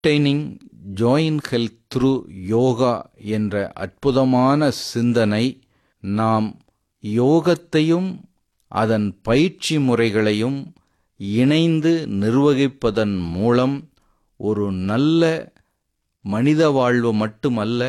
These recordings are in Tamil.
maintaining joint health through yoga என்ற அற்புதமான சிந்தனை நாம் யோகத்தையும் அதன் பயிற்சி முறைகளையும் இணைந்து நிர்வகிப்பதன் மூலம் ஒரு நல்ல மனித வாழ்வு மட்டுமல்ல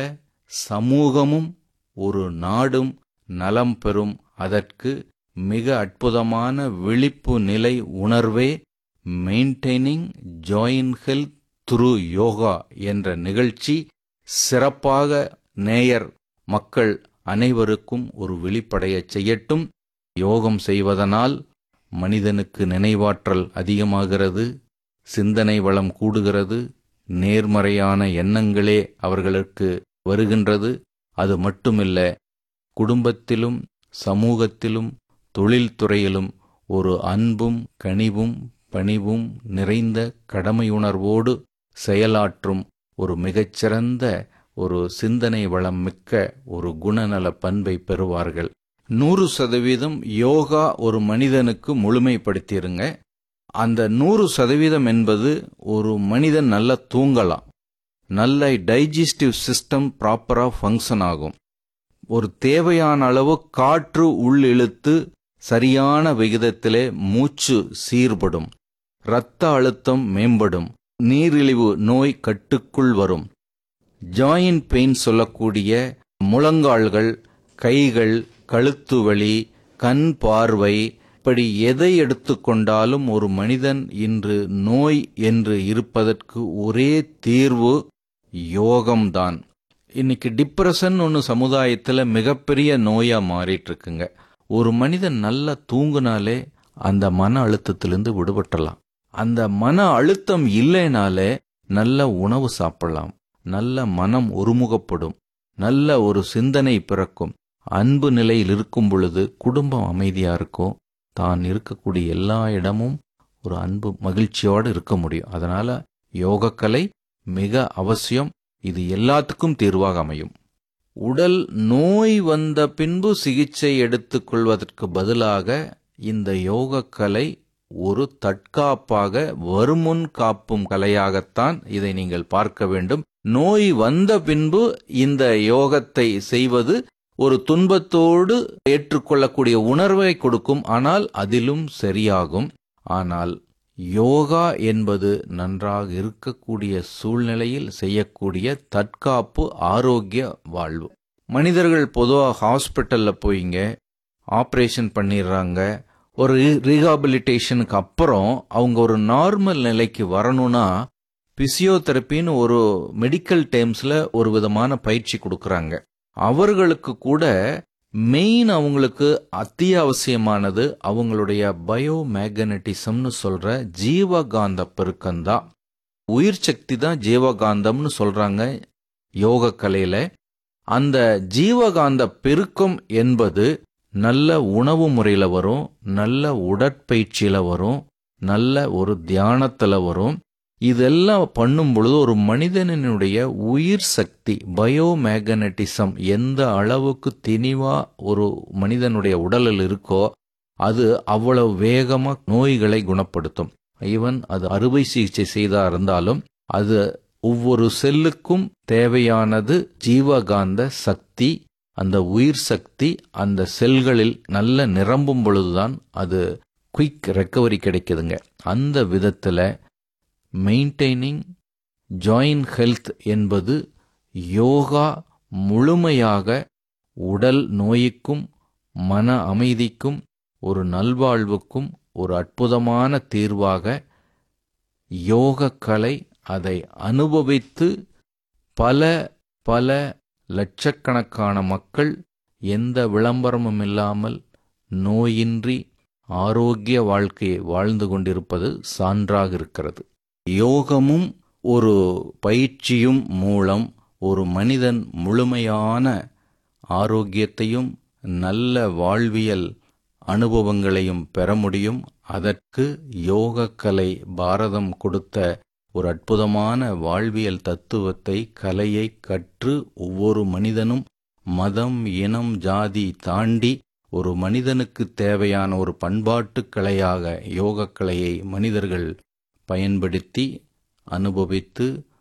சமூகமும் ஒரு நாடும் நலம் பெறும் அதற்கு மிக அற்புதமான விழிப்பு நிலை உணர்வே maintaining joint health through yoga என்ற நிகழ்ச்சி சிறப்பாக நேயர் மக்கள் அனைவருக்கும் ஒரு விழிப்படையச் செய்யட்டும் யோகம் செய்வதனால் மனிதனுக்கு நினைவாற்றல் அதிகமாகிறது சிந்தனை வளம் கூடுகிறது நேர்மறையான எண்ணங்களே அவர்களுக்கு வருகின்றது அது மட்டுமில்ல குடும்பத்திலும் சமூகத்திலும் தொழில்துறையிலும் ஒரு அன்பும் கனிவும் பணிவும் நிறைந்த கடமையுணர்வோடு செயலாற்றும் ஒரு மிகச்சிறந்த ஒரு சிந்தனை வளம் மிக்க ஒரு குணநல பண்பை பெறுவார்கள் நூறு சதவீதம் யோகா ஒரு மனிதனுக்கு முழுமைப்படுத்திருங்க அந்த நூறு சதவீதம் என்பது ஒரு மனிதன் நல்லா தூங்கலாம் நல்ல டைஜஸ்டிவ் சிஸ்டம் ப்ராப்பராக ஃபங்க்ஷன் ஆகும் ஒரு தேவையான அளவு காற்று உள்ளிழுத்து சரியான விகிதத்திலே மூச்சு சீர்படும் இரத்த அழுத்தம் மேம்படும் நீரிழிவு நோய் கட்டுக்குள் வரும் ஜாயின்ட் பெயின் சொல்லக்கூடிய முழங்கால்கள் கைகள் கழுத்து வலி கண் பார்வை இப்படி எதை எடுத்துக்கொண்டாலும் ஒரு மனிதன் இன்று நோய் என்று இருப்பதற்கு ஒரே தீர்வு யோகம்தான் இன்னைக்கு டிப்ரெஷன் ஒன்று சமுதாயத்தில் மிகப்பெரிய நோயா மாறிட்டு இருக்குங்க ஒரு மனிதன் நல்லா தூங்குனாலே அந்த மன அழுத்தத்திலிருந்து விடுபட்டலாம் அந்த மன அழுத்தம் இல்லைனாலே நல்ல உணவு சாப்பிடலாம் நல்ல மனம் ஒருமுகப்படும் நல்ல ஒரு சிந்தனை பிறக்கும் அன்பு நிலையில் இருக்கும் பொழுது குடும்பம் அமைதியா இருக்கும் தான் இருக்கக்கூடிய எல்லா இடமும் ஒரு அன்பு மகிழ்ச்சியோடு இருக்க முடியும் அதனால யோகக்கலை மிக அவசியம் இது எல்லாத்துக்கும் தீர்வாக அமையும் உடல் நோய் வந்த பின்பு சிகிச்சை எடுத்துக்கொள்வதற்கு பதிலாக இந்த யோகக்கலை ஒரு தற்காப்பாக வருமுன் காப்பும் கலையாகத்தான் இதை நீங்கள் பார்க்க வேண்டும் நோய் வந்த பின்பு இந்த யோகத்தை செய்வது ஒரு துன்பத்தோடு ஏற்றுக்கொள்ளக்கூடிய உணர்வை கொடுக்கும் ஆனால் அதிலும் சரியாகும் ஆனால் யோகா என்பது நன்றாக இருக்கக்கூடிய சூழ்நிலையில் செய்யக்கூடிய தற்காப்பு ஆரோக்கிய வாழ்வு மனிதர்கள் பொதுவாக ஹாஸ்பிட்டலில் போயிங்க ஆப்ரேஷன் பண்ணிடுறாங்க ஒரு ரீஹாபிலிட்டேஷனுக்கு அப்புறம் அவங்க ஒரு நார்மல் நிலைக்கு வரணும்னா பிசியோதெரப்பின்னு ஒரு மெடிக்கல் டேர்ம்ஸில் ஒரு விதமான பயிற்சி கொடுக்குறாங்க அவர்களுக்கு கூட மெயின் அவங்களுக்கு அத்தியாவசியமானது அவங்களுடைய பயோ மேக்னட்டிசம்னு சொல்ற ஜீவகாந்த பெருக்கம்தான் உயிர் சக்தி தான் ஜீவகாந்தம்னு சொல்றாங்க யோக கலையில அந்த ஜீவகாந்த பெருக்கம் என்பது நல்ல உணவு முறையில வரும் நல்ல உடற்பயிற்சியில வரும் நல்ல ஒரு தியானத்துல வரும் இதெல்லாம் பண்ணும் பொழுது ஒரு மனிதனுடைய உயிர் சக்தி பயோ மேக்னட்டிசம் எந்த அளவுக்கு திணிவா ஒரு மனிதனுடைய உடலில் இருக்கோ அது அவ்வளவு வேகமா நோய்களை குணப்படுத்தும் ஈவன் அது அறுவை சிகிச்சை செய்தா இருந்தாலும் அது ஒவ்வொரு செல்லுக்கும் தேவையானது ஜீவகாந்த சக்தி அந்த உயிர் சக்தி அந்த செல்களில் நல்ல நிரம்பும் பொழுதுதான் அது குயிக் ரெக்கவரி கிடைக்குதுங்க அந்த விதத்துல மெயின்டைனிங் ஜாயின் ஹெல்த் என்பது யோகா முழுமையாக உடல் நோய்க்கும் மன அமைதிக்கும் ஒரு நல்வாழ்வுக்கும் ஒரு அற்புதமான தீர்வாக யோக கலை அதை அனுபவித்து பல பல லட்சக்கணக்கான மக்கள் எந்த விளம்பரமும் இல்லாமல் நோயின்றி ஆரோக்கிய வாழ்க்கையை வாழ்ந்து கொண்டிருப்பது சான்றாக இருக்கிறது யோகமும் ஒரு பயிற்சியும் மூலம் ஒரு மனிதன் முழுமையான ஆரோக்கியத்தையும் நல்ல வாழ்வியல் அனுபவங்களையும் பெற முடியும் அதற்கு யோகக்கலை பாரதம் கொடுத்த ஒரு அற்புதமான வாழ்வியல் தத்துவத்தை கலையை கற்று ஒவ்வொரு மனிதனும் மதம் இனம் ஜாதி தாண்டி ஒரு மனிதனுக்கு தேவையான ஒரு பண்பாட்டு கலையாக யோகக்கலையை மனிதர்கள் பயன்படுத்தி அனுபவித்து